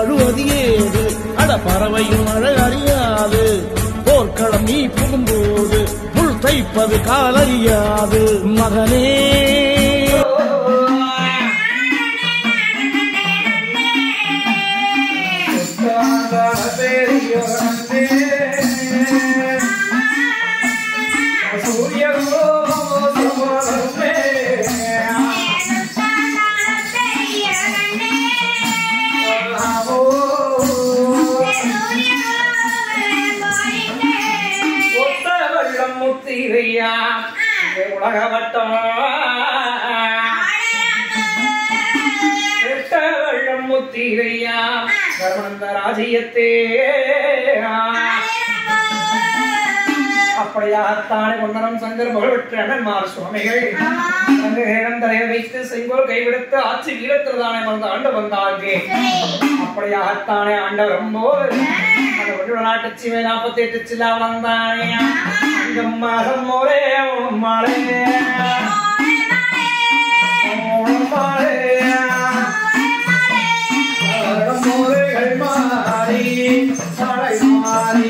அழுவது ஏது அட பறவையும் அழ அறியாது போர்க்களம் நீ புகும்போது புல் தைப்பது காலறியாது மகனே முத்திரையா உலக வட்டம் எட்ட வெள்ளம் முத்திரையா கர்மந்த ராஜ்யத்தே அப்படியாகத்தானே பொன்னரம் சங்கர் புகழ்பெற்ற அண்ணன்மார் சுவாமிகள் அங்கு இழந்தரைய வைத்து செங்கோல் கைவிடுத்து ஆட்சி வீரத்தில்தானே வந்து ஆண்டு வந்தாங்க அப்படியாகத்தானே ஆண்டவர் போது அந்த ஒன்று நாட்டு சிவை நாற்பத்தி எட்டு சில்லா வந்தானே அங்க மாதம் ஒரே மாலே மாலே முறைகள் மாறி மழை மாறி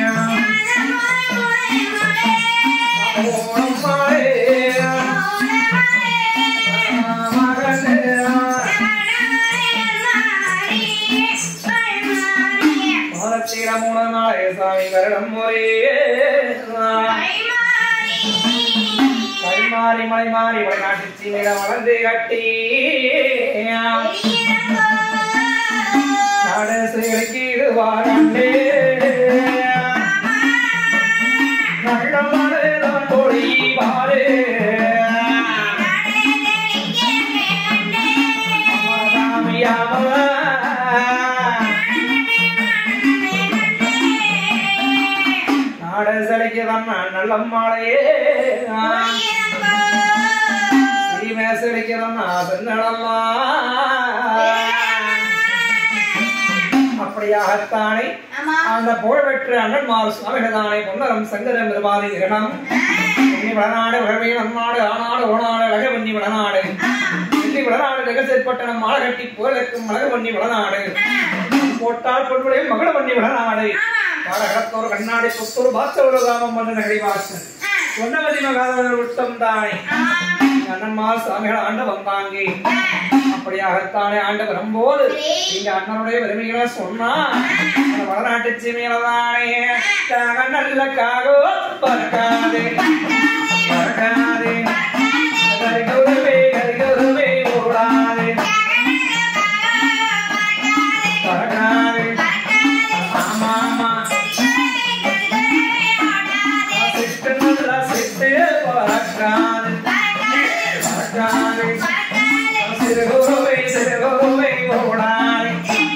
ஓணம் மாறி மகனே மாதத்திர மூணு நாளே சாமி வருடம் ஒரே கை மாறி மலை மாறி வடநாட்டு சீனில வளர்ந்து கட்டி நாடு சிறைக்கு இது வாரண்டே நல்ல மலைதான் பொழி வாரே நாட சிலைக்கு தான் நல்ல மாலையே சீமே சிலைக்கு தான் பெண்ணடம்மா அப்படியாகத்தானே அந்த புகழ்பெற்ற அண்ணன்மார் சுவாமிகளானே பொன்னரம் சங்கரம் நிர்வாதி இரணம் உன்னி வடநாடு உழவை நன்னாடு ஆனாடு ஓனாடு அழக பண்ணி வடநாடு வெள்ளி வடநாடு நெகசேற்பட்டனம் மாலை கட்டி புகழுக்கும் அழகு பண்ணி வடநாடு போட்டால் பொன்னுடைய மகள பண்ணி வடநாடு காலகத்தோர் கண்ணாடி புத்தூர் பாத்தவர ராமம் வந்து நகரி வாசன் சொன்னவதி மகாதவர் உத்தம் தானே அண்ணன்மார் சுவாமிகள் ஆண்டு வந்தாங்க அப்படியாகத்தானே ஆண்டு வரும்போது நீங்க அண்ணனுடைய பெருமைகளை சொன்னா அந்த வடநாட்டு சீமையிலதானே நல்ல காகோ பறக்காதே பறக்காதே கரிகுருவே கரிகுருவே ஓடாதே பறக்காதே ஆமா ஆமா சிட்டு நல்ல சிட்டு பறக்காதே பறக்காதே சிறுகுருவே சிறுகுருவே ஓடாதே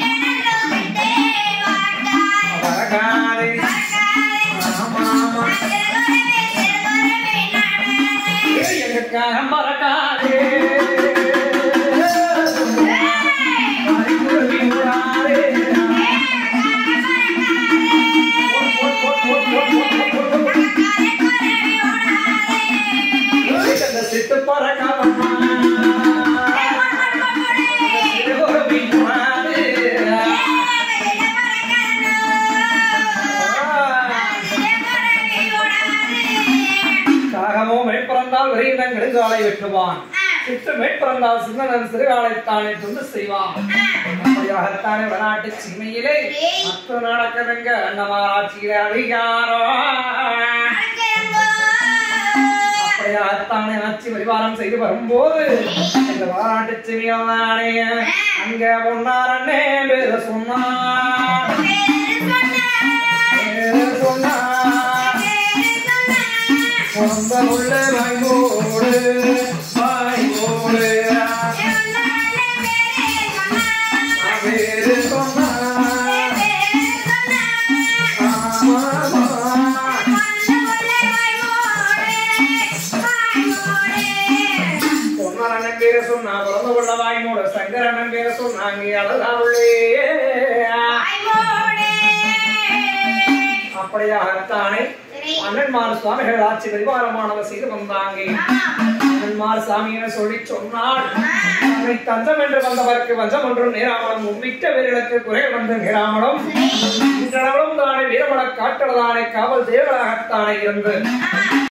பறக்காதே ஆமா ஆமா எங்களுக்காக மறக்காதே கரிகுருவி ஓடாதே இந்த சிட்டு பறக்காதம்மா சிறுகுருவி ஓடாதே காகமோ மேற்பிறந்தால் விரைந்தன் நெடுங்காலை வெட்டுவான் சிட்டு மேற்பிறந்தால் சின்னதன் சிறுகாலைத்தானே தொண்டு செய்வான் அப்படியாகத்தானே வடநாட்டு சீமையிலே மற்ற நடக்குதுங்க அன்னமாராட்சியில அதிகாரம் அப்படியாகத்தானே ஆட்சி பரிவாரம் செய்து வரும்போது இந்த வடநாட்டு சீமையானே அங்க பொன்னாரண்ணே பேர சொன்னார் பேரு சொன்னார் சொந்த உள்ள வாய்மோடு வாய்மோடு பேரு சொன்னார் ஆமா பொன்னரண்ணன் பேரை சொன்னா பிறந்த உள்ள வாய்மோடு சங்கரண்ணன் பேரை சொன்னாங்க அழகாவுள்ளே அப்படியாகத்தானே அண்ணன்மார் சுவாமிகள் ஆட்சி பரிவாரமானவர் செய்து வந்தாங்க அன்மார் சாமி என சொல்லி சொன்னாள் தன்னை தஞ்சம் என்று வந்தவருக்கு வஞ்சம் ஒன்றும் நேராமலும் உம்மிட்ட வீரர்களுக்கு குறை வந்து நேராமலும் இன்றளவும் தானே வீரமல காட்டலதானே காவல் தேவராகத்தானே இருந்து